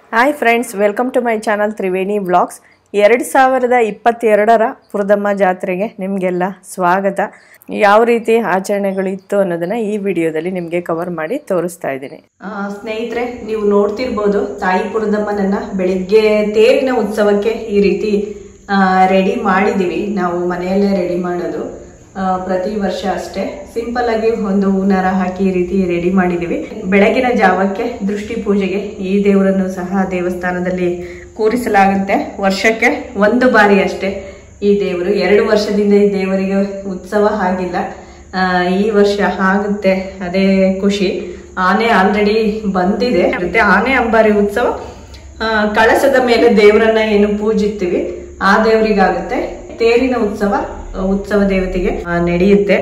Hi friends welcome to my channel Triveni vlogs ಎರಡು ಸಾವಿರದ ಇಪ್ಪತ್ತೆರಡರ ಪುರದಮ್ಮ ಜಾತ್ರೆಗೆ ನಿಮಗೆಲ್ಲ ಸ್ವಾಗತ ಯಾವ ರೀತಿ ಆಚರಣೆಗಳು ಇತ್ತು ಅನ್ನೋದನ್ನ ಈ ವಿಡಿಯೋದಲ್ಲಿ ನಿಮಗೆ ಕವರ್ ಮಾಡಿ ತೋರಿಸ್ತಾ ಇದ್ದೀನಿ ಸ್ನೇಹಿತರೆ ನೀವು ನೋಡ್ತಿರ್ಬೋದು ತಾಯಿ ಪುರದಮ್ಮನನ್ನ ಬೆಳಿಗ್ಗೆ ತೇರಿನ ಉತ್ಸವಕ್ಕೆ ಈ ರೀತಿ ರೆಡಿ ಮಾಡಿದ್ದೀವಿ ನಾವು ಮನೆಯಲ್ಲೇ ರೆಡಿ ಮಾಡೋದು ಆ, ಪ್ರತಿ ವರ್ಷ ಅಷ್ಟೇ ಸಿಂಪಲ್ ಆಗಿ ಒಂದು ಹೂನಾರ ಹಾಕಿ ಈ ರೀತಿ ರೆಡಿ ಮಾಡಿದೀವಿ ಬೆಳಗಿನ ಜಾವಕ್ಕೆ ದೃಷ್ಟಿ ಪೂಜೆಗೆ ಈ ದೇವರನ್ನು ಸಹ ದೇವಸ್ಥಾನದಲ್ಲಿ ಕೂರಿಸಲಾಗುತ್ತೆ ವರ್ಷಕ್ಕೆ ಒಂದು ಬಾರಿ ಅಷ್ಟೇ ಈ ದೇವರು ಎರಡು ವರ್ಷದಿಂದ ಈ ದೇವರಿಗೆ ಉತ್ಸವ ಆಗಿಲ್ಲ ಆ, ಈ ವರ್ಷ ಆಗುತ್ತೆ ಅದೇ ಖುಷಿ ಆನೆ ಆಲ್ರೆಡಿ ಬಂದಿದೆ ಮತ್ತೆ ಆನೆ ಅಂಬಾರಿ ಉತ್ಸವ ಆ, ಕಳಸದ ಮೇಲೆ ದೇವರನ್ನ ಏನು ಪೂಜಿಸ್ತೀವಿ ಆ ದೇವರಿಗಾಗುತ್ತೆ ತೇರಿನ ಉತ್ಸವ ಆ, ಉತ್ಸವ ದೇವತೆಗೆ ಆ, ನಡೆಯುತ್ತೆ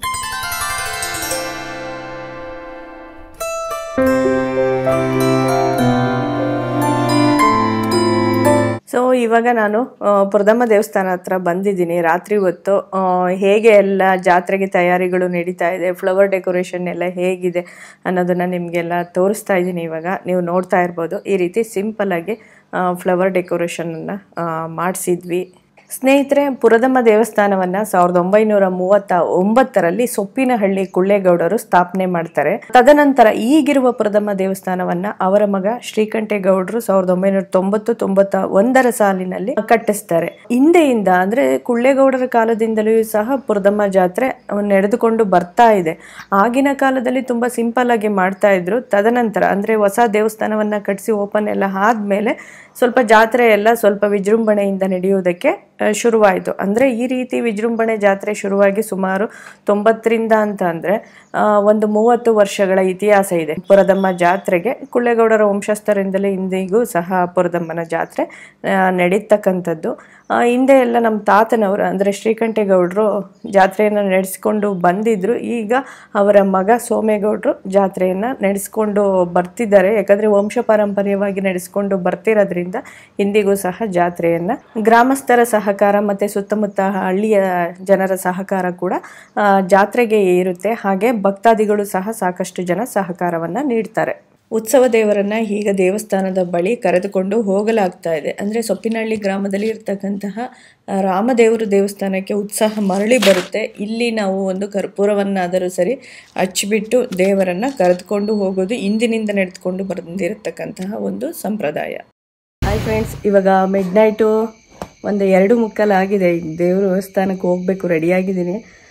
ಸೊ ಇವಾಗ ನಾನು ಆ, ಪುರದಮ್ಮ ದೇವಸ್ಥಾನ ಹತ್ರ ಬಂದಿದ್ದೀನಿ ರಾತ್ರಿ ಹೊತ್ತು ಆ, ಹೇಗೆ ಎಲ್ಲ ಜಾತ್ರೆಗೆ ತಯಾರಿಗಳು ನಡೀತಾ ಇದೆ ಫ್ಲವರ್ ಡೆಕೋರೇಷನ್ ಎಲ್ಲ ಹೇಗಿದೆ ಅನ್ನೋದನ್ನ ನಿಮಗೆಲ್ಲ ತೋರಿಸ್ತಾ ಇದ್ದೀನಿ ಇವಾಗ ನೀವು ನೋಡ್ತಾ ಇರ್ಬೋದು ಈ ರೀತಿ ಸಿಂಪಲ್ ಆಗಿ ಫ್ಲವರ್ ಡೆಕೋರೇಷನನ್ನು ಮಾಡಿಸಿದ್ವಿ ಸ್ನೇಹಿತರೆ ಪುರದಮ್ಮ ದೇವಸ್ಥಾನವನ್ನ ಸಾವಿರದ ಒಂಬೈನೂರ ಮೂವತ್ತ ಒಂಬತ್ತರಲ್ಲಿ ಸೊಪ್ಪಿನಹಳ್ಳಿ ಕುಳ್ಳೇಗೌಡರು ಸ್ಥಾಪನೆ ಮಾಡ್ತಾರೆ ತದನಂತರ ಈಗಿರುವ ಪುರದಮ್ಮ ದೇವಸ್ಥಾನವನ್ನ ಅವರ ಮಗ ಶ್ರೀಕಂಠೇಗೌಡರು ಸಾವಿರದ ಒಂಬೈನೂರ ತೊಂಬತ್ತು ತೊಂಬತ್ತ ಒಂದರ ಸಾಲಿನಲ್ಲಿ ಕಟ್ಟಿಸ್ತಾರೆ ಹಿಂದೆಯಿಂದ ಅಂದ್ರೆ ಕುಳ್ಳೇಗೌಡರ ಕಾಲದಿಂದಲೂ ಸಹ ಪುರದಮ್ಮ ಜಾತ್ರೆ ನಡೆದುಕೊಂಡು ಬರ್ತಾ ಇದೆ ಆಗಿನ ಕಾಲದಲ್ಲಿ ತುಂಬಾ ಸಿಂಪಲ್ ಆಗಿ ಮಾಡ್ತಾ ಇದ್ರು ತದನಂತರ ಅಂದ್ರೆ ಹೊಸ ದೇವಸ್ಥಾನವನ್ನ ಕಟ್ಟಿಸಿ ಓಪನ್ ಎಲ್ಲ ಆದ್ಮೇಲೆ ಸ್ವಲ್ಪ ಜಾತ್ರೆ ಎಲ್ಲ ಸ್ವಲ್ಪ ವಿಜೃಂಭಣೆಯಿಂದ ನಡೆಯುವುದಕ್ಕೆ ಆ, ಶುರುವಾಯಿತು ಅಂದರೆ ಈ ರೀತಿ ವಿಜೃಂಭಣೆ ಜಾತ್ರೆ ಶುರುವಾಗಿ ಸುಮಾರು ತೊಂಬತ್ತರಿಂದ ಅಂತ ಅಂದರೆ ಒಂದು ಮೂವತ್ತು ವರ್ಷಗಳ ಇತಿಹಾಸ ಇದೆ ಪುರದಮ್ಮ ಜಾತ್ರೆಗೆ ಕುಳ್ಳೇಗೌಡರ ವಂಶಸ್ಥರಿಂದಲೇ ಇಂದಿಗೂ ಸಹ ಪುರದಮ್ಮನ ಜಾತ್ರೆ ಆ, ನಡೀತಕ್ಕಂಥದ್ದು ಆ, ಹಿಂದೆ ಎಲ್ಲ ನಮ್ಮ ತಾತನವರು ಅಂದರೆ ಶ್ರೀಕಂಠೇಗೌಡರು ಜಾತ್ರೆಯನ್ನು ನಡೆಸ್ಕೊಂಡು ಬಂದಿದ್ರು ಈಗ ಅವರ ಮಗ ಸೋಮೇಗೌಡರು ಜಾತ್ರೆಯನ್ನು ನಡೆಸ್ಕೊಂಡು ಬರ್ತಿದ್ದಾರೆ ಯಾಕಂದರೆ ವಂಶ ಪಾರಂಪರ್ಯವಾಗಿ ನಡೆಸ್ಕೊಂಡು ಬರ್ತಿರೋದ್ರಿಂದ ಇಂದಿಗೂ ಸಹ ಜಾತ್ರೆಯನ್ನು ಗ್ರಾಮಸ್ಥರ ಸಹಕಾರ ಮತ್ತು ಸುತ್ತಮುತ್ತ ಹಳ್ಳಿಯ ಜನರ ಸಹಕಾರ ಕೂಡ ಆ, ಜಾತ್ರೆಗೆ ಇರುತ್ತೆ ಹಾಗೆ ಭಕ್ತಾದಿಗಳು ಸಹ ಸಾಕಷ್ಟು ಜನ ಸಹಕಾರವನ್ನು ನೀಡ್ತಾರೆ ಉತ್ಸವ ದೇವರನ್ನ ಈಗ ದೇವಸ್ಥಾನದ ಬಳಿ ಕರೆದುಕೊಂಡು ಹೋಗಲಾಗ್ತಾ ಇದೆ ಅಂದರೆ ಸೊಪ್ಪಿನಹಳ್ಳಿ ಗ್ರಾಮದಲ್ಲಿ ಇರ್ತಕ್ಕಂತಹ ಆ, ರಾಮದೇವರು ದೇವಸ್ಥಾನಕ್ಕೆ ಉತ್ಸಾಹ ಮರಳಿ ಬರುತ್ತೆ ಇಲ್ಲಿ ನಾವು ಒಂದು ಕರ್ಪೂರವನ್ನಾದರೂ ಸರಿ ಹಚ್ಚಿಬಿಟ್ಟು ದೇವರನ್ನ ಕರೆದುಕೊಂಡು ಹೋಗೋದು ಇಂದಿನಿಂದ ನಡೆದುಕೊಂಡು ಬಂದಿರತಕ್ಕಂತಹ ಒಂದು ಸಂಪ್ರದಾಯ ಹಾಯ್ ಫ್ರೆಂಡ್ಸ್ ಇವಾಗ ಮಿಡ್ ನೈಟು ಒಂದು ಎರಡು ಮುಕ್ಕಲಾಗಿದೆ ಈಗ ದೇವ್ರ ದೇವಸ್ಥಾನಕ್ಕೆ ಹೋಗಬೇಕು ರೆಡಿಯಾಗಿದ್ದೀನಿ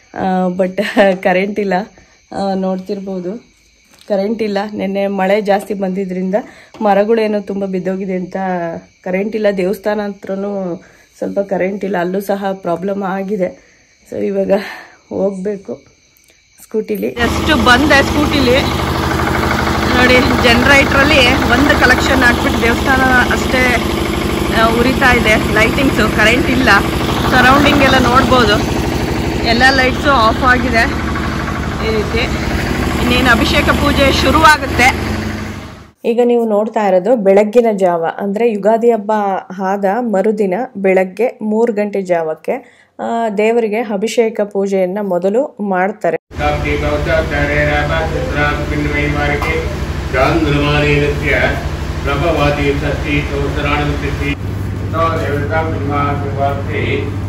ಬಟ್ ಕರೆಂಟ್ ಇಲ್ಲ ಆ, ನೋಡ್ತಿರ್ಬೋದು ಕರೆಂಟ್ ಇಲ್ಲ ನಿನ್ನೆ ಮಳೆ ಜಾಸ್ತಿ ಬಂದಿದ್ದರಿಂದ ಮರಗಳೇನೋ ತುಂಬ ಬಿದ್ದೋಗಿದೆ ಅಂತ ಕರೆಂಟ್ ಇಲ್ಲ ದೇವಸ್ಥಾನ ಹತ್ರನೂ ಸ್ವಲ್ಪ ಕರೆಂಟ್ ಇಲ್ಲ ಅಲ್ಲೂ ಸಹ ಪ್ರಾಬ್ಲಮ್ ಆಗಿದೆ ಸೊ ಇವಾಗ ಹೋಗಬೇಕು ಸ್ಕೂಟಿಲಿ ಎಷ್ಟು ಬಂದೆ ಸ್ಕೂಟಿಲಿ ನೋಡಿ ಜನರೇಟ್ರಲ್ಲಿ ಒಂದು ಕಲೆಕ್ಷನ್ ಹಾಕ್ಬಿಟ್ಟು ದೇವಸ್ಥಾನ ಅಷ್ಟೇ ಆ, ಉರಿತಾ ಇದೆ ಲೈಟಿಂಗ್ಸು ಕರೆಂಟ್ ಇಲ್ಲ ಸರೌಂಡಿಂಗ್ ಎಲ್ಲ ನೋಡ್ಬೋದು ಎಲ್ಲ ಲೈಟ್ಸು ಆಫ್ ಆಗಿದೆ ಈ ರೀತಿ ಇನ್ನೇನು ಅಭಿಷೇಕ ಪೂಜೆ ಶುರುವಾಗುತ್ತೆ ಈಗ ನೀವು ನೋಡ್ತಾ ಇರೋದು ಬೆಳಗ್ಗಿನ ಜಾವ ಅಂದರೆ ಯುಗಾದಿ ಹಬ್ಬ ಆದ ಮರುದಿನ ಬೆಳಗ್ಗೆ ಮೂರು ಗಂಟೆ ಜಾವಕ್ಕೆ ಆ, ದೇವರಿಗೆ ಅಭಿಷೇಕ ಪೂಜೆಯನ್ನು ಮೊದಲು ಮಾಡ್ತಾರೆ चान्द्रमानेनस्य प्रभवाति षष्ठी सहस्राणि देवतां ब्रह्मास्ते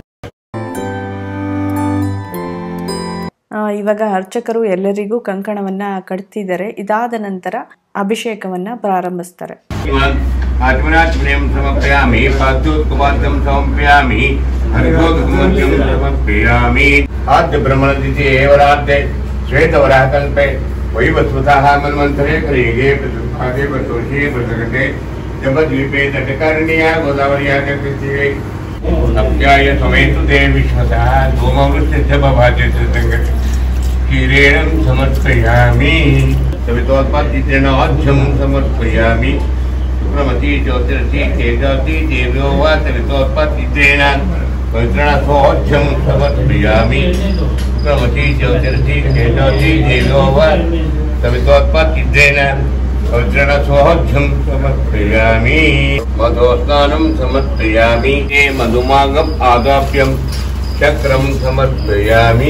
ಆ, ಇವಾಗ ಅರ್ಚಕರು ಎಲ್ಲರಿಗೂ ಕಂಕಣವನ್ನ ಕಟ್ತಿದ್ದಾರೆ ಇದಾದ ನಂತರ ಅಭಿಷೇಕವನ್ನ ಪ್ರಾರಂಭಿಸ್ತಾರೆ आत्मनात्मनें समर्पयामि पादोत्कुमार्गं समर्पयामि हरिभोगकुमर्गं समर्पयामि आद्य ब्रह्मणदिति एवराद्य श्वेतवराकल्पे वैवस्वतः मन्वन्तरे कलियुगे प्रतिपादे वर्तोषे वर्तकटे जपद्वीपे तटकर्ण्या गोदावर्या कृत्ये नव्याय समेतु ते विश्वतः सोमवृष्टस्य भवाते सङ्गते किरीणं समर्पयामि सवितोत्पादित्रेणाध्यं समर्पयामि शुक्रमती ज्योतिरसी तेजवती देव्यो वा सवितोत्पादित्रेण पवित्रणसोऽध्यं समर्पयामि शुक्रमती ज्योतिरसी तेजवती देव्यो वा सवितोत्पादित्रेण पवित्रणसोऽध्यं समर्पयामि मधोस्नानं समर्पयामि ते मधुमागम् आदाप्यं चक्रं समर्पयामि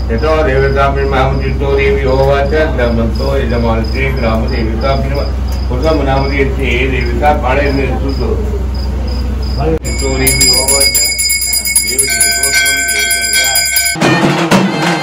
यतो देवताभिर्मामतीर्थो देवी होवाच ग्रामन्तो यजमानसे ग्रामदेवताभिर्मनामतीर्थे देवता पाणे सुतो तीर्थो देवी होवाच देवदेवतोत्तमं देवगङ्गा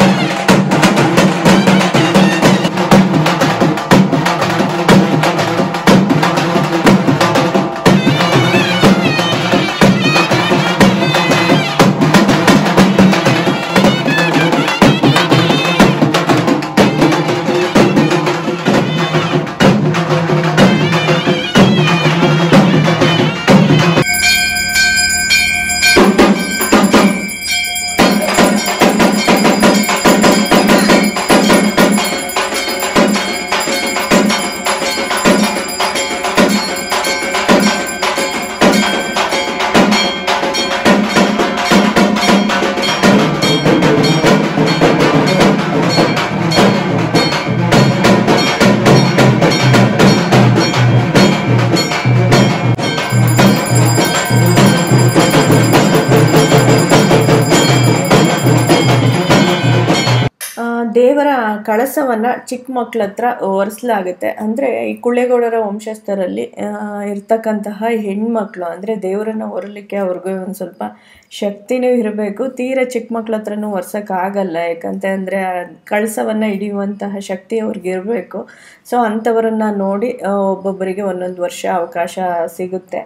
ಆ, ದೇವರ ಕಳಸವನ್ನ ಚಿಕ್ಕ ಮಕ್ಳ ಹತ್ರ ಒರೆಸಲಾಗುತ್ತೆ ಅಂದ್ರೆ ಈ ಕುಳ್ಳೆಗೌಡರ ವಂಶಸ್ಥರಲ್ಲಿ ಆ, ಇರ್ತಕ್ಕಂತಹ ಹೆಣ್ಮಕ್ಳು ಅಂದ್ರೆ ದೇವರನ್ನ ಹೊರಲಿಕ್ಕೆ ಅವ್ರಿಗೆ ಒಂದು ಸ್ವಲ್ಪ ಶಕ್ತಿನೂ ಇರಬೇಕು ತೀರಾ ಚಿಕ್ಕ ಮಕ್ಳ ಹತ್ರನೂ ಒರ್ಸಕ್ ಆಗಲ್ಲ ಯಾಕಂತ ಅಂದ್ರೆ ಆ ಕಳಸವನ್ನ ಹಿಡಿಯುವಂತಹ ಶಕ್ತಿ ಅವ್ರಿಗೆ ಇರಬೇಕು ಸೊ ಅಂಥವರನ್ನ ನೋಡಿ ಆ, ಒಬ್ಬೊಬ್ಬರಿಗೆ ಒಂದೊಂದು ವರ್ಷ ಅವಕಾಶ ಸಿಗುತ್ತೆ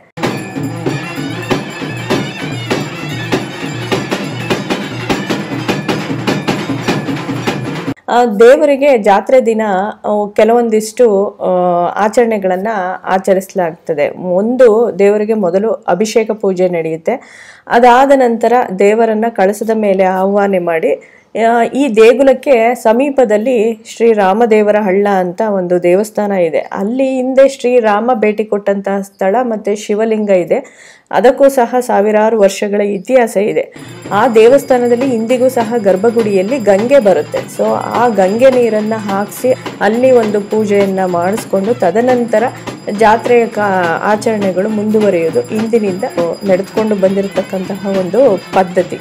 ಆ, ದೇವರಿಗೆ ಜಾತ್ರೆ ದಿನ ಆ, ಕೆಲವೊಂದಿಷ್ಟು ಆ, ಆಚರಣೆಗಳನ್ನ ಆಚರಿಸಲಾಗ್ತದೆ ಒಂದು ದೇವರಿಗೆ ಮೊದಲು ಅಭಿಷೇಕ ಪೂಜೆ ನಡೆಯುತ್ತೆ ಅದಾದ ನಂತರ ದೇವರನ್ನ ಕಳಸದ ಮೇಲೆ ಆಹ್ವಾನ ಮಾಡಿ ಆ, ಈ ದೇಗುಲಕ್ಕೆ ಸಮೀಪದಲ್ಲಿ ಶ್ರೀ ರಾಮದೇವರ ಹಳ್ಳ ಅಂತ ಒಂದು ದೇವಸ್ಥಾನ ಇದೆ ಅಲ್ಲಿ ಹಿಂದೆ ಶ್ರೀರಾಮ ಭೇಟಿ ಕೊಟ್ಟಂತಹ ಸ್ಥಳ ಮತ್ತೆ ಶಿವಲಿಂಗ ಇದೆ ಅದಕ್ಕೂ ಸಹ ಸಾವಿರಾರು ವರ್ಷಗಳ ಇತಿಹಾಸ ಇದೆ ಆ ದೇವಸ್ಥಾನದಲ್ಲಿ ಇಂದಿಗೂ ಸಹ ಗರ್ಭಗುಡಿಯಲ್ಲಿ ಗಂಗೆ ಬರುತ್ತೆ ಸೊ ಆ ಗಂಗೆ ನೀರನ್ನ ಹಾಕಿಸಿ ಅಲ್ಲಿ ಒಂದು ಪೂಜೆಯನ್ನ ಮಾಡಿಸ್ಕೊಂಡು ತದನಂತರ ಜಾತ್ರೆಯ ಕಾ ಆಚರಣೆಗಳು ಮುಂದುವರಿಯೋದು ಇಂದಿನಿಂದ ನಡೆದುಕೊಂಡು ಬಂದಿರತಕ್ಕಂತಹ ಒಂದು ಪದ್ಧತಿ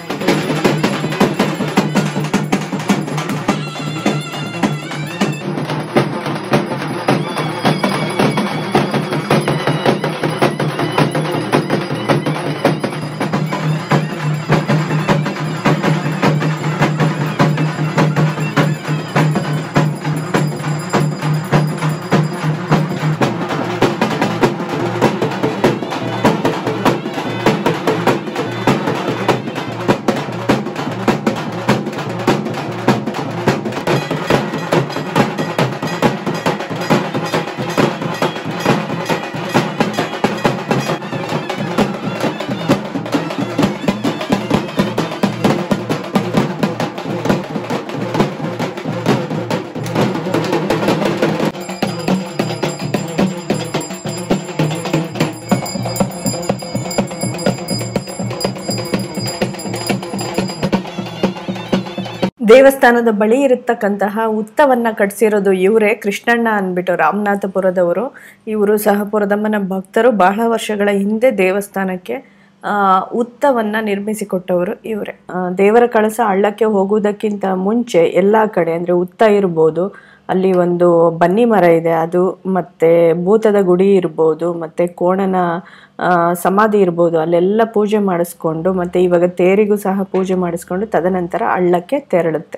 ದೇವಸ್ಥಾನದ ಬಳಿ ಇರತಕ್ಕಂತಹ ಉತ್ತವನ್ನ ಕಟ್ಸಿರೋದು ಇವರೇ ಕೃಷ್ಣಣ್ಣ ಅಂದ್ಬಿಟ್ಟು ರಾಮನಾಥಪುರದವರು ಇವರು ಸಹ ಪುರದಮ್ಮನ ಭಕ್ತರು ಬಹಳ ವರ್ಷಗಳ ಹಿಂದೆ ದೇವಸ್ಥಾನಕ್ಕೆ ಆ, ಉತ್ತವನ್ನ ನಿರ್ಮಿಸಿಕೊಟ್ಟವರು ಇವರೇ ಆ, ದೇವರ ಕಳಸ ಹಳ್ಳಕ್ಕೆ ಹೋಗುವುದಕ್ಕಿಂತ ಮುಂಚೆ ಎಲ್ಲ ಕಡೆ ಅಂದ್ರೆ ಉತ್ತ ಇರ್ಬೋದು ಅಲ್ಲಿ ಒಂದು ಬನ್ನಿ ಮರ ಇದೆ ಅದು ಮತ್ತೆ ಭೂತದ ಗುಡಿ ಇರ್ಬೋದು ಮತ್ತೆ ಕೋಣನ ಆ, ಸಮಾಧಿ ಇರ್ಬೋದು ಅಲ್ಲೆಲ್ಲ ಪೂಜೆ ಮಾಡಿಸ್ಕೊಂಡು ಮತ್ತೆ ಇವಾಗ ತೇರಿಗೂ ಸಹ ಪೂಜೆ ಮಾಡಿಸ್ಕೊಂಡು ತದನಂತರ ಹಳ್ಳಕ್ಕೆ ತೆರಳುತ್ತೆ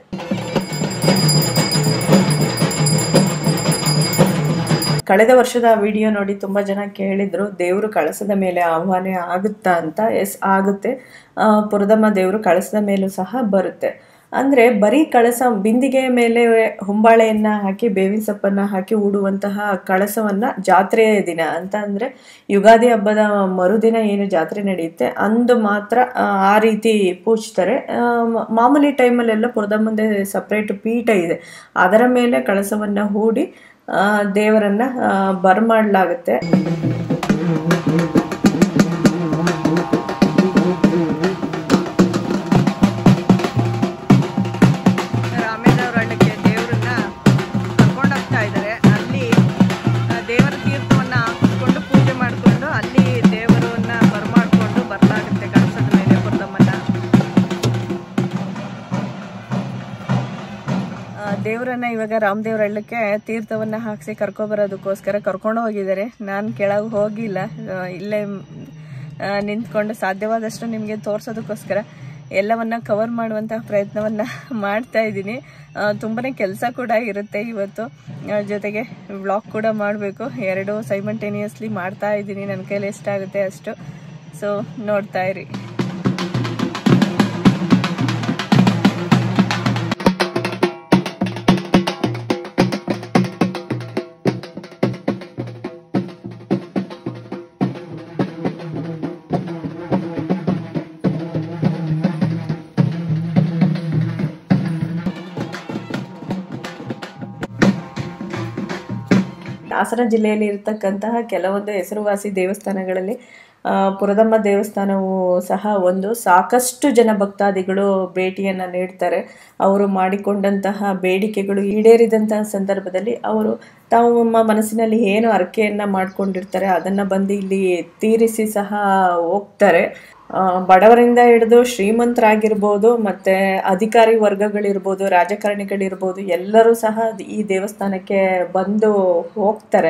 ಕಳೆದ ವರ್ಷದ ವಿಡಿಯೋ ನೋಡಿ ತುಂಬಾ ಜನ ಕೇಳಿದ್ರು ದೇವರು ಕಳಸದ ಮೇಲೆ ಆಹ್ವಾನ ಆಗುತ್ತಾ ಅಂತ ಎಸ್ ಆಗುತ್ತೆ ಆ, ಪುರದಮ್ಮ ದೇವರು ಕಳಸದ ಮೇಲೂ ಸಹ ಬರುತ್ತೆ ಅಂದ್ರೆ ಬರೀ ಕಳಸ ಬಿಂದಿಗೆಯ ಮೇಲೆ ಹೊಂಬಾಳೆಯನ್ನ ಹಾಕಿ ಬೇವಿನ ಸೊಪ್ಪನ್ನ ಹಾಕಿ ಹೂಡುವಂತಹ ಕಳಸವನ್ನ ಜಾತ್ರೆಯ ದಿನ ಅಂತ ಅಂದ್ರೆ ಯುಗಾದಿ ಹಬ್ಬದ ಮರುದಿನ ಏನು ಜಾತ್ರೆ ನಡೆಯುತ್ತೆ ಅಂದು ಮಾತ್ರ ಆ, ಆ ರೀತಿ ಪೂಜ್ತಾರೆ ಆ, ಮ- ಮಾಮೂಲಿ ಟೈಮಲ್ಲೆಲ್ಲ ಪುರದ ಮುಂದೆ ಸಪ್ರೇಟ್ ಪೀಠ ಇದೆ ಅದರ ಮೇಲೆ ಕಳಸವನ್ನ ಹೂಡಿ ಆ, ದೇವರನ್ನ ಆ, ಬರಮಾಡಲಾಗುತ್ತೆ ರಾಮೇನವರಳ್ಳಕ್ಕೆ ದೇವರನ್ನ ಕರ್ಕೊಂಡೋಗ್ತಾ ಇದ್ದಾರೆ ಅಲ್ಲಿ ಆ, ದೇವರ ತೀರ್ಥವನ್ನ ಹಾಕಿಸ್ಕೊಂಡು ಪೂಜೆ ಮಾಡಿಕೊಂಡು ಅಲ್ಲಿ ದೇವರನ್ನ ಬರಮಾಡ್ಕೊಂಡು ಬರಲಾಗುತ್ತೆ ಕಳಸದ ಮೇಲೆ ಪುರದಮ್ಮನ್ನ ದೇವರನ್ನ ಇವಾಗ ರಾಮದೇವ್ರ ಹಳ್ಳಕ್ಕೆ ತೀರ್ಥವನ್ನ ಹಾಕ್ಸಿ ಕರ್ಕೊಬರೋದಕ್ಕೋಸ್ಕರ ಕರ್ಕೊಂಡು ಹೋಗಿದ್ದಾರೆ ನಾನು ಕೆಳಗೆ ಹೋಗಿಲ್ಲ ಆ, ಇಲ್ಲೇ ಮ್, ಆ, ನಿಂತ್ಕೊಂಡು ಸಾಧ್ಯವಾದಷ್ಟು ನಿಮಗೆ ತೋರ್ಸೋದಕ್ಕೋಸ್ಕರ ಎಲ್ಲವನ್ನ ಕವರ್ ಮಾಡುವಂತಹ ಪ್ರಯತ್ನವನ್ನ ಮಾಡ್ತಾ ಇದ್ದೀನಿ ತುಂಬಾನೇ ಕೆಲಸ ಕೂಡ ಇರುತ್ತೆ ಇವತ್ತು ಆ, ಜೊತೆಗೆ ವ್ಲಾಗ್ ಕೂಡ ಮಾಡಬೇಕು ಎರಡು ಸೈಮಂಟೇನಿಯಸ್ಲಿ ಮಾಡ್ತಾ ಇದ್ದೀನಿ ನನ್ನ ಕೈಲಿ ಎಷ್ಟಾಗುತ್ತೆ ಅಷ್ಟು ಸೊ ನೋಡ್ತಾ ಇರಿ ಹಾಸನ ಜಿಲ್ಲೆಯಲ್ಲಿ ಇರತಕ್ಕಂತಹ ಕೆಲವೊಂದು ಹೆಸರುವಾಸಿ ದೇವಸ್ಥಾನಗಳಲ್ಲಿ ಆ, ಪುರದಮ್ಮ ದೇವಸ್ಥಾನವು ಸಹ ಒಂದು ಸಾಕಷ್ಟು ಜನ ಭಕ್ತಾದಿಗಳು ಭೇಟಿಯನ್ನು ನೀಡ್ತಾರೆ ಅವರು ಮಾಡಿಕೊಂಡಂತಹ ಬೇಡಿಕೆಗಳು ಈಡೇರಿದಂತಹ ಸಂದರ್ಭದಲ್ಲಿ ಅವರು ತಾವು ನಮ್ಮ ಮನಸ್ಸಿನಲ್ಲಿ ಏನು ಅರಕೆಯನ್ನು ಮಾಡ್ಕೊಂಡಿರ್ತಾರೆ ಅದನ್ನು ಬಂದು ಇಲ್ಲಿ ತೀರಿಸಿ ಸಹ ಹೋಗ್ತಾರೆ ಆ, ಬಡವರಿಂದ ಹಿಡಿದು ಶ್ರೀಮಂತರಾಗಿರ್ಬೋದು ಮತ್ತೆ ಅಧಿಕಾರಿ ವರ್ಗಗಳಿರ್ಬೋದು ರಾಜಕಾರಣಿಗಳಿರ್ಬೋದು ಎಲ್ಲರೂ ಸಹ ಈ ದೇವಸ್ಥಾನಕ್ಕೆ ಬಂದು ಹೋಗ್ತಾರೆ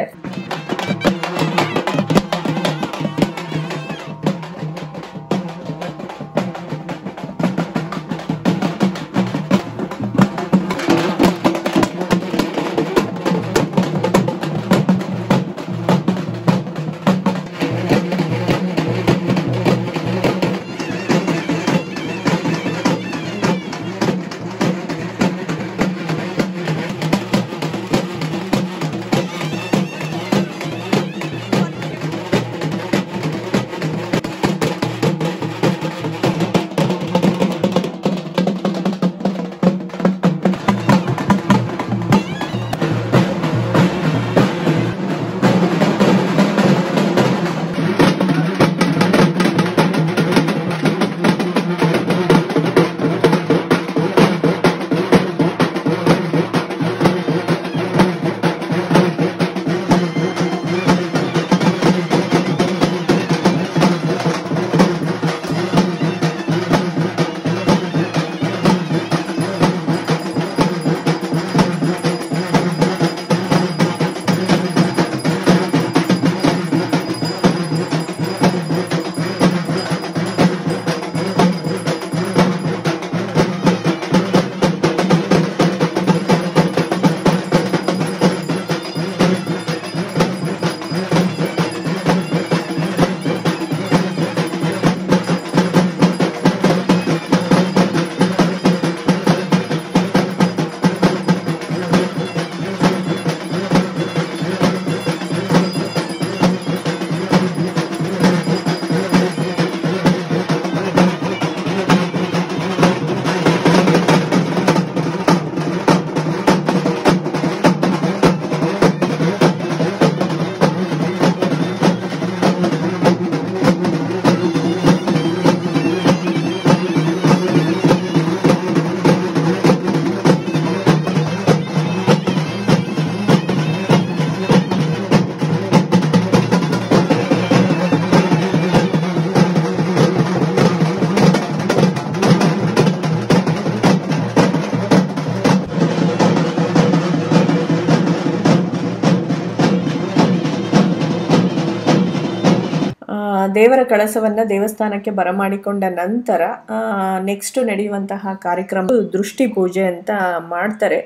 ಆ, ದೇವರ ಕಳಸವನ್ನ ದೇವಸ್ಥಾನಕ್ಕೆ ಬರಮಾಡಿಕೊಂಡ ನಂತರ ನೆಕ್ಸ್ಟ್ ನಡೆಯುವಂತಹ ಕಾರ್ಯಕ್ರಮ ದೃಷ್ಟಿ ಪೂಜೆ ಅಂತ ಮಾಡ್ತಾರೆ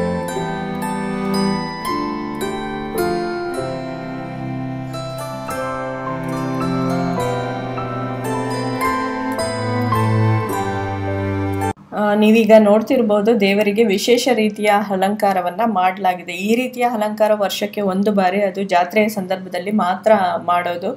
ಆ, ನೀವೀಗ ನೋಡ್ತಿರ್ಬೋದು ದೇವರಿಗೆ ವಿಶೇಷ ರೀತಿಯ ಅಲಂಕಾರವನ್ನ ಮಾಡಲಾಗಿದೆ ಈ ರೀತಿಯ ಅಲಂಕಾರ ವರ್ಷಕ್ಕೆ ಒಂದು ಬಾರಿ ಅದು ಜಾತ್ರೆಯ ಸಂದರ್ಭದಲ್ಲಿ ಮಾತ್ರ ಮಾಡೋದು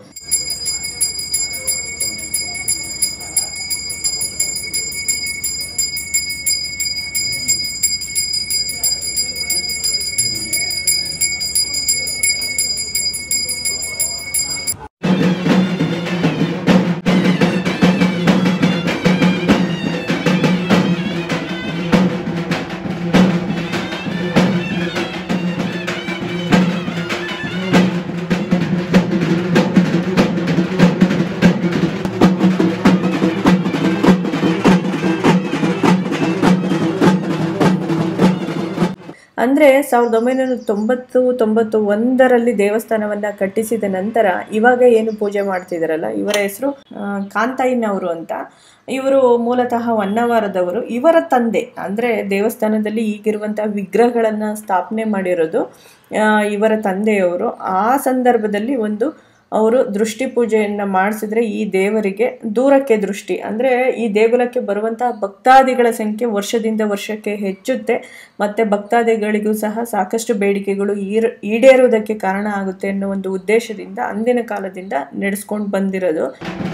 ಅಂದರೆ ಸಾವಿರದ ಒಂಬೈನೂರ ತೊಂಬತ್ತು ತೊಂಬತ್ತು ಒಂದರಲ್ಲಿ ದೇವಸ್ಥಾನವನ್ನು ಕಟ್ಟಿಸಿದ ನಂತರ ಇವಾಗ ಏನು ಪೂಜೆ ಮಾಡ್ತಿದ್ದಾರಲ್ಲ ಇವರ ಹೆಸರು ಕಾಂತಾಯಿನವರು ಅಂತ ಇವರು ಮೂಲತಃ ಹೊನ್ನವಾರದವರು ಇವರ ತಂದೆ ಅಂದರೆ ದೇವಸ್ಥಾನದಲ್ಲಿ ಈಗಿರುವಂತಹ ವಿಗ್ರಹಗಳನ್ನು ಸ್ಥಾಪನೆ ಮಾಡಿರೋದು ಆ, ಇವರ ತಂದೆಯವರು ಆ ಸಂದರ್ಭದಲ್ಲಿ ಒಂದು ಅವರು ದೃಷ್ಟಿ ಪೂಜೆಯನ್ನು ಮಾಡಿಸಿದ್ರೆ ಈ ದೇವರಿಗೆ ದೂರಕ್ಕೆ ದೃಷ್ಟಿ ಅಂದರೆ ಈ ದೇಗುಲಕ್ಕೆ ಬರುವಂತಹ ಭಕ್ತಾದಿಗಳ ಸಂಖ್ಯೆ ವರ್ಷದಿಂದ ವರ್ಷಕ್ಕೆ ಹೆಚ್ಚುತ್ತೆ ಮತ್ತು ಭಕ್ತಾದಿಗಳಿಗೂ ಸಹ ಸಾಕಷ್ಟು ಬೇಡಿಕೆಗಳು ಈರ್ ಈಡೇರುವುದಕ್ಕೆ ಕಾರಣ ಆಗುತ್ತೆ ಅನ್ನೋ ಒಂದು ಉದ್ದೇಶದಿಂದ ಅಂದಿನ ಕಾಲದಿಂದ ನಡೆಸ್ಕೊಂಡು ಬಂದಿರೋದು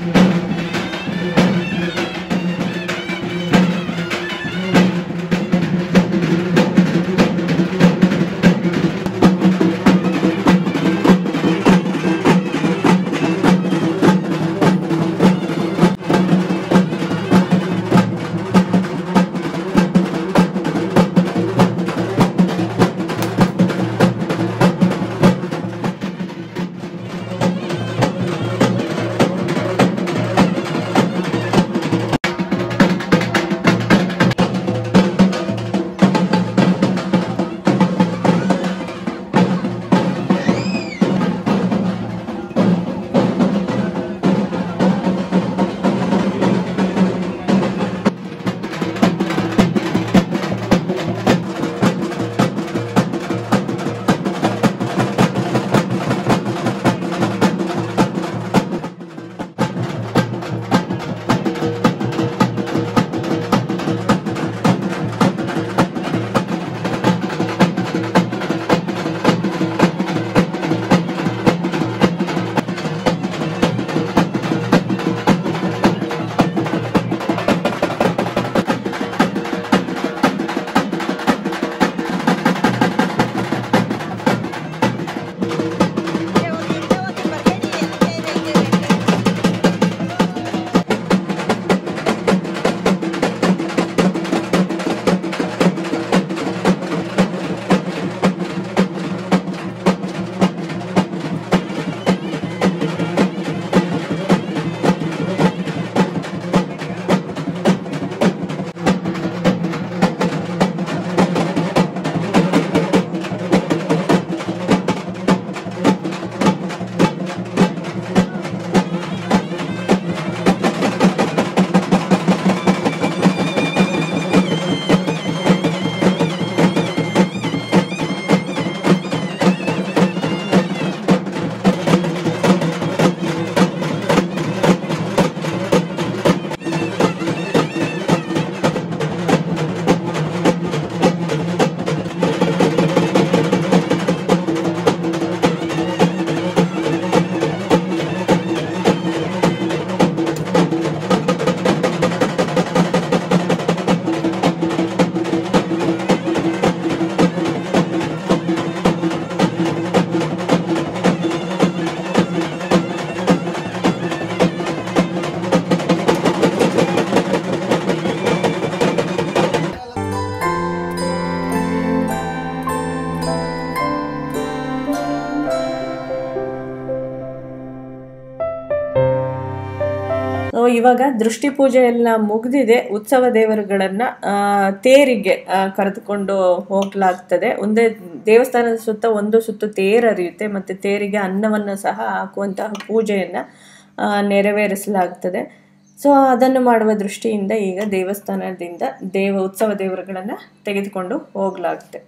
ಸೊ ಇವಾಗ ದೃಷ್ಟಿ ಪೂಜೆ ಎಲ್ಲ ಮುಗಿದಿದೆ ಉತ್ಸವ ದೇವರುಗಳನ್ನ ಆ, ತೇರಿಗೆ ಆ, ಕರೆದುಕೊಂಡು ಹೋಗ್ಲಾಗ್ತದೆ ಒಂದೇ ದೇವಸ್ಥಾನದ ಸುತ್ತ ಒಂದು ಸುತ್ತು ತೇರು ಹರಿಯುತ್ತೆ ಮತ್ತೆ ತೇರಿಗೆ ಅನ್ನವನ್ನು ಸಹ ಹಾಕುವಂತಹ ಪೂಜೆಯನ್ನ ಆ, ನೆರವೇರಿಸಲಾಗ್ತದೆ ಸೊ ಅದನ್ನು ಮಾಡುವ ದೃಷ್ಟಿಯಿಂದ ಈಗ ದೇವಸ್ಥಾನದಿಂದ ದೇವ ಉತ್ಸವ ದೇವರುಗಳನ್ನ ತೆಗೆದುಕೊಂಡು ಹೋಗ್ಲಾಗುತ್ತೆ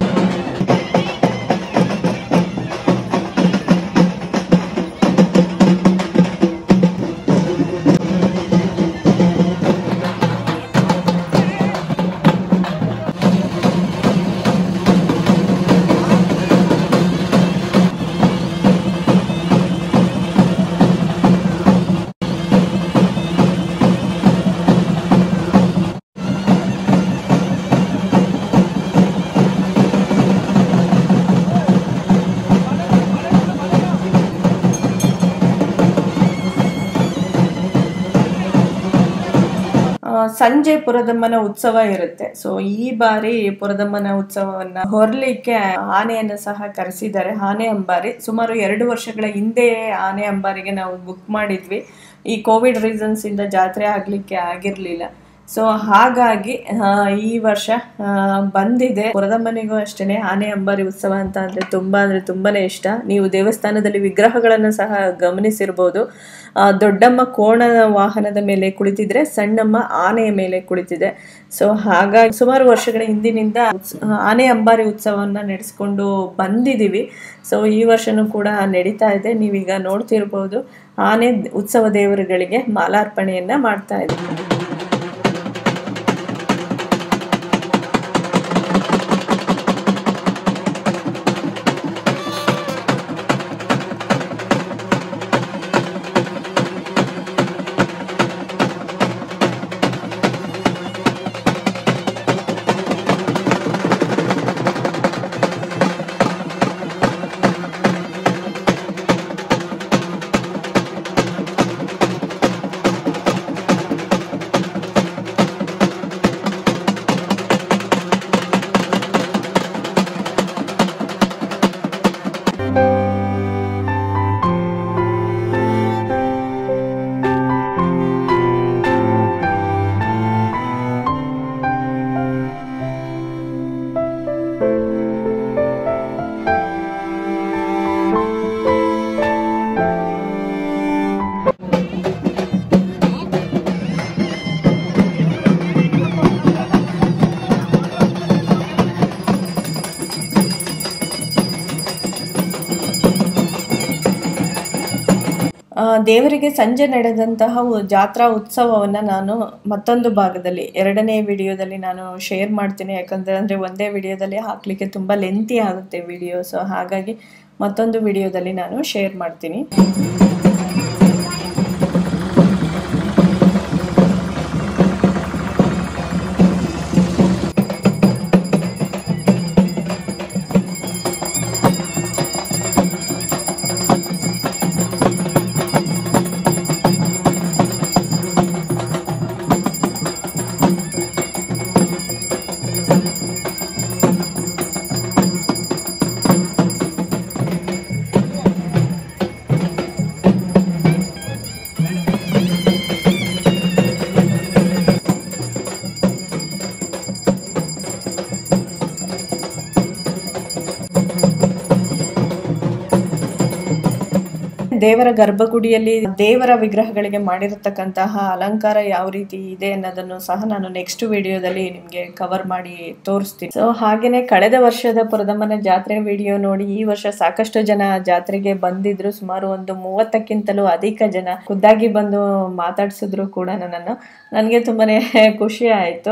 ಆ, ಸಂಜೆ ಪುರದಮ್ಮನ ಉತ್ಸವ ಇರುತ್ತೆ ಸೊ ಈ ಬಾರಿ ಪುರದಮ್ಮನ ಉತ್ಸವವನ್ನ ಹೊರಲಿಕ್ಕೆ ಆನೆಯನ್ನು ಸಹ ಕರೆಸಿದ್ದಾರೆ ಆನೆ ಅಂಬಾರಿ ಸುಮಾರು ಎರಡು ವರ್ಷಗಳ ಹಿಂದೆ ಆನೆ ಅಂಬಾರಿಗೆ ನಾವು ಬುಕ್ ಮಾಡಿದ್ವಿ ಈ ಕೋವಿಡ್ ರೀಸನ್ಸ್ ಇಂದ ಜಾತ್ರೆ ಆಗ್ಲಿಕ್ಕೆ ಆಗಿರ್ಲಿಲ್ಲ ಸೊ ಹಾಗಾಗಿ ಆ, ಈ ವರ್ಷ ಆ, ಬಂದಿದೆ ಪುರದಮ್ಮನಿಗೂ ಅಷ್ಟೇ ಆನೆ ಅಂಬಾರಿ ಉತ್ಸವ ಅಂತ ಅಂದ್ರೆ ತುಂಬಾ ಅಂದ್ರೆ ತುಂಬಾನೇ ಇಷ್ಟ ನೀವು ದೇವಸ್ಥಾನದಲ್ಲಿ ವಿಗ್ರಹಗಳನ್ನು ಸಹ ಗಮನಿಸಿರ್ಬೋದು ಆ, ದೊಡ್ಡಮ್ಮ ಕೋಣ ವಾಹನದ ಮೇಲೆ ಕುಳಿತಿದ್ರೆ ಸಣ್ಣಮ್ಮ ಆನೆಯ ಮೇಲೆ ಕುಳಿತಿದೆ ಸೊ ಹಾಗಾಗಿ ಸುಮಾರು ವರ್ಷಗಳ ಹಿಂದಿನಿಂದ ಉತ್ಸ- ಆನೆ ಅಂಬಾರಿ ಉತ್ಸವವನ್ನು ನಡೆಸ್ಕೊಂಡು ಬಂದಿದ್ದೀವಿ ಸೊ ಈ ವರ್ಷನೂ ಕೂಡ ನಡೀತಾ ಇದೆ ನೀವೀಗ ನೋಡ್ತಿರ್ಬೋದು ಆನೆ ಉತ್ಸವ ದೇವರುಗಳಿಗೆ ಮಾಲಾರ್ಪಣೆಯನ್ನ ಮಾಡ್ತಾ ಇದ್ದೀವಿ ಆ, ದೇವರಿಗೆ ಸಂಜೆ ನಡೆದಂತಹ ಉ- ಜಾತ್ರಾ ಉತ್ಸವವನ್ನು ನಾನು ಮತ್ತೊಂದು ಭಾಗದಲ್ಲಿ ಎರಡನೇ ವಿಡಿಯೋದಲ್ಲಿ ನಾನು ಶೇರ್ ಮಾಡ್ತೀನಿ ಯಾಕಂದ್ರೆ ಅಂದರೆ ಒಂದೇ ವಿಡಿಯೋದಲ್ಲಿ ಹಾಕಲಿಕ್ಕೆ ತುಂಬ ಲೆಂತಿ ಆಗುತ್ತೆ ವಿಡಿಯೋ ಸೊ ಹಾಗಾಗಿ ಮತ್ತೊಂದು ವಿಡಿಯೋದಲ್ಲಿ ನಾನು ಶೇರ್ ಮಾಡ್ತೀನಿ ದೇವರ ಗರ್ಭಗುಡಿಯಲ್ಲಿ ದೇವರ ವಿಗ್ರಹಗಳಿಗೆ ಮಾಡಿರತಕ್ಕಂತಹ ಅಲಂಕಾರ ಯಾವ ರೀತಿ ಇದೆ ಅನ್ನೋದನ್ನು ಸಹ ನಾನು ನೆಕ್ಸ್ಟ್ ವಿಡಿಯೋದಲ್ಲಿ ನಿಮಗೆ ಕವರ್ ಮಾಡಿ ತೋರಿಸ್ತೀನಿ ಸೊ ಹಾಗೇನೆ ಕಳೆದ ವರ್ಷದ ಪುರದಮ್ಮನ ಜಾತ್ರೆ ವಿಡಿಯೋ ನೋಡಿ ಈ ವರ್ಷ ಸಾಕಷ್ಟು ಜನ ಜಾತ್ರೆಗೆ ಬಂದಿದ್ರು ಸುಮಾರು ಒಂದು ಮೂವತ್ತಕ್ಕಿಂತಲೂ ಅಧಿಕ ಜನ ಖುದ್ದಾಗಿ ಬಂದು ಮಾತಾಡ್ಸಿದ್ರು ಕೂಡ ನನ್ನನ್ನು ನನಗೆ ತುಂಬಾನೇ ಖುಷಿ ಆಯಿತು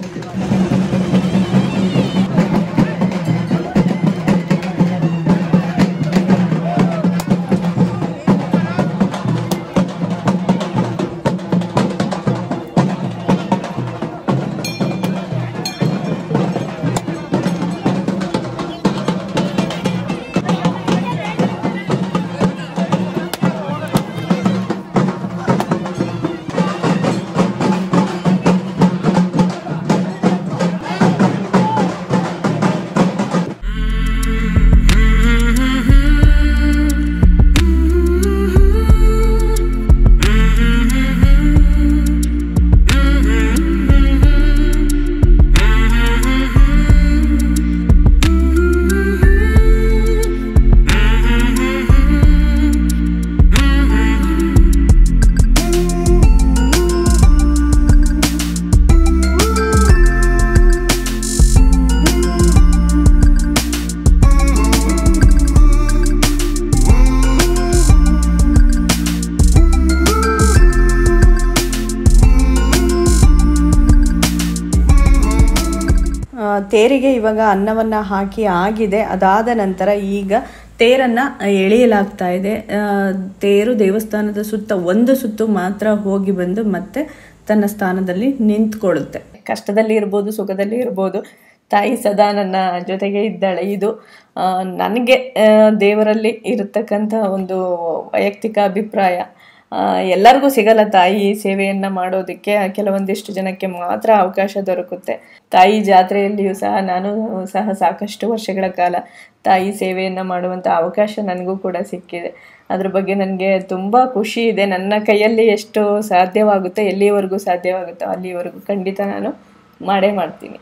ಆ, ತೇರಿಗೆ ಇವಾಗ ಅನ್ನವನ್ನ ಹಾಕಿ ಆಗಿದೆ ಅದಾದ ನಂತರ ಈಗ ತೇರನ್ನ ಎಳೆಯಲಾಗ್ತಾ ಇದೆ ಆ, ತೇರು ದೇವಸ್ಥಾನದ ಸುತ್ತ ಒಂದು ಸುತ್ತು ಮಾತ್ರ ಹೋಗಿ ಬಂದು ಮತ್ತೆ ತನ್ನ ಸ್ಥಾನದಲ್ಲಿ ನಿಂತ್ಕೊಳ್ಳುತ್ತೆ ಕಷ್ಟದಲ್ಲಿ ಇರ್ಬೋದು ಸುಖದಲ್ಲಿ ಇರ್ಬೋದು ತಾಯಿ ಸದಾ ನನ್ನ ಜೊತೆಗೆ ಇದ್ದಾಳೆ ಇದು ಆ, ನನಗೆ ಆ, ದೇವರಲ್ಲಿ ಇರತಕ್ಕಂಥ ಒಂದು ವೈಯಕ್ತಿಕ ಅಭಿಪ್ರಾಯ ಆ, ಎಲ್ಲರಿಗೂ ಸಿಗಲ್ಲ ತಾಯಿ ಸೇವೆಯನ್ನು ಮಾಡೋದಕ್ಕೆ ಕೆಲವೊಂದಿಷ್ಟು ಜನಕ್ಕೆ ಮಾತ್ರ ಅವಕಾಶ ದೊರಕುತ್ತೆ ತಾಯಿ ಜಾತ್ರೆಯಲ್ಲಿಯೂ ಸಹ ನಾನು ಸಹ ಸಾಕಷ್ಟು ವರ್ಷಗಳ ಕಾಲ ತಾಯಿ ಸೇವೆಯನ್ನು ಮಾಡುವಂಥ ಅವಕಾಶ ನನಗೂ ಕೂಡ ಸಿಕ್ಕಿದೆ ಅದ್ರ ಬಗ್ಗೆ ನನಗೆ ತುಂಬ ಖುಷಿ ಇದೆ ನನ್ನ ಕೈಯಲ್ಲಿ ಎಷ್ಟು ಸಾಧ್ಯವಾಗುತ್ತೋ ಎಲ್ಲಿವರೆಗೂ ಸಾಧ್ಯವಾಗುತ್ತೋ ಅಲ್ಲಿವರೆಗೂ ಖಂಡಿತ ನಾನು ಮಾಡೇ ಮಾಡ್ತೀನಿ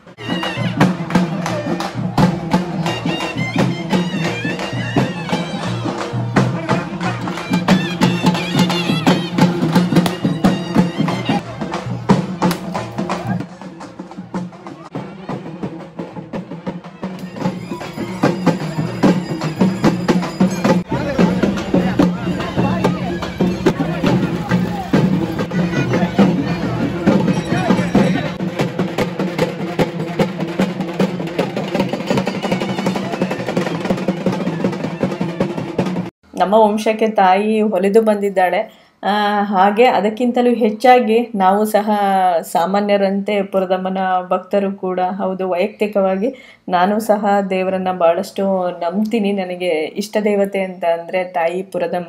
ನಮ್ಮ ವಂಶಕ್ಕೆ ತಾಯಿ ಹೊಲಿದು ಬಂದಿದ್ದಾಳೆ ಆ, ಹಾಗೆ ಅದಕ್ಕಿಂತಲೂ ಹೆಚ್ಚಾಗಿ ನಾವು ಸಹ ಸಾಮಾನ್ಯರಂತೆ ಪುರದಮ್ಮನ ಭಕ್ತರು ಕೂಡ ಹೌದು ವೈಯಕ್ತಿಕವಾಗಿ ನಾನು ಸಹ ದೇವರನ್ನ ಬಹಳಷ್ಟು ನಂಬ್ತೀನಿ ನನಗೆ ಇಷ್ಟ ದೇವತೆ ಅಂತ ಅಂದರೆ ತಾಯಿ ಪುರದಮ್ಮ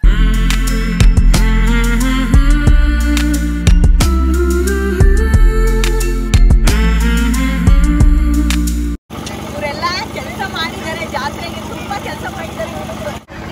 ಇವರೆಲ್ಲ ಕೆಲಸ ಮಾಡಿದ್ದಾರೆ ಜಾತ್ರೆಗೆ ತುಂಬಾ ಕೆಲಸ ಮಾಡಿದ್ದಾರೆ ಇವ್ರು.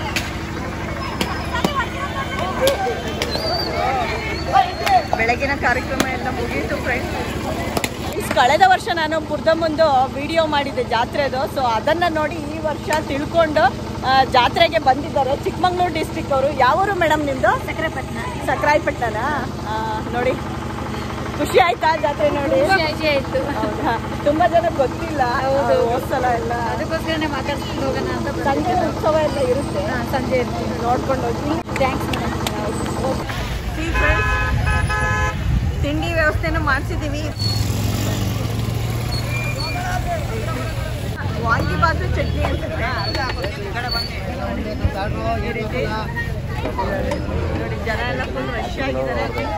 ಬೆಳಗಿನ ಕಾರ್ಯಕ್ರಮ ಎಲ್ಲ ಮುಗೀತು ಫ್ರೆಂಡ್ಸ್ ಕಳೆದ ವರ್ಷ ನಾನು ಪುರ್ದಮ್ಮಂದು ವಿಡಿಯೋ ಮಾಡಿದ್ದೆ ಜಾತ್ರೆದು ಸೊ ಅದನ್ನ ನೋಡಿ ಈ ವರ್ಷ ತಿಳ್ಕೊಂಡು ಆ, ಜಾತ್ರೆಗೆ ಬಂದಿದ್ದಾರೆ ಚಿಕ್ಕಮಂಗ್ಳೂರು ಡಿಸ್ಟಿಕ್ ಅವರು ಯಾವರು ಮೇಡಮ್ ನಿಮ್ದು ಸಕ್ರಾಯಪಟ್ಟಣ ಸಕ್ರಾಯಪಟ್ಟಣ ನೋಡಿ ಖುಷಿ ಆಯ್ತಾ ಜಾತ್ರೆ ನೋಡಿ ಆಯ್ತು ಹೌದಾ ತುಂಬಾ ಜನ ಗೊತ್ತಿಲ್ಲ ಹೋದ್ ಸಲ ಎಲ್ಲ ಅದಕ್ಕೋಸ್ಕರನೇ ಮಾತಾಡ್ಸ್ಕೊಂಡು ಹೋಗೋಣ ಅಂತ ಸಂಜೆ ಉತ್ಸವ ಎಲ್ಲ ಇರುತ್ತೆ ಸಂಜೆ ಇರ್ತೀನಿ ನೋಡ್ಕೊಂಡು ಹೋಗಿ ಥ್ಯಾಂಕ್ಸ್ ಮೇಡಮ್ ತಿಂಡಿ ವ್ಯವಸ್ಥೆನೂ ಮಾಡಿಸಿದ್ದೀವಿ ವಾಂಗಿಬಾತು ಚಟ್ನಿ ಅನ್ಸುತ್ತೆ ಈ ರೀತಿ ನೋಡಿ ಜನ ಎಲ್ಲ ಫುಲ್ ರಶ್ ಆಗಿದ್ದಾರೆ